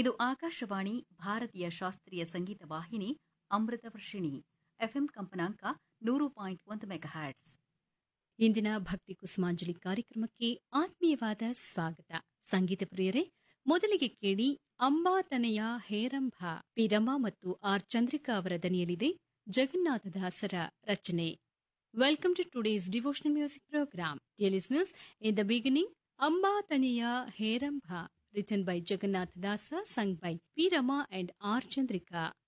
ಇದು ಆಕಾಶವಾಣಿ ಭಾರತೀಯ ಶಾಸ್ತ್ರೀಯ ಸಂಗೀತ ವಾಹಿನಿ ಅಮೃತ ವರ್ಷಿಣಿ ಎಫ್ಎಂ ಕಂಪನಾಂಕ ನೂರು ಪಾಯಿಂಟ್ ಒಂದು ಮೆಗಾಹ್ಯಾಟ್ಸ್ ಇಂದಿನ ಭಕ್ತಿ ಕುಸುಮಾಂಜಲಿ ಕಾರ್ಯಕ್ರಮಕ್ಕೆ ಆತ್ಮೀಯವಾದ ಸ್ವಾಗತ ಸಂಗೀತ ಪ್ರಿಯರೇ ಮೊದಲಿಗೆ ಕೇಳಿ ಅಂಬಾತನೆಯ ಹೇರಂಭ ಪಿ ರಮಾ ಮತ್ತು ಆರ್ ಚಂದ್ರಿಕಾ ಅವರ ದನಿಯಲ್ಲಿದೆ ಜಗನ್ನಾಥದಾಸರ ರಚನೆ welcome to today's devotional music program dear listeners in the beginning ಅಂಬಾತನೆಯ Heramba written by Jagannatha Dasa, sung by P. Rama and R. Chandrika.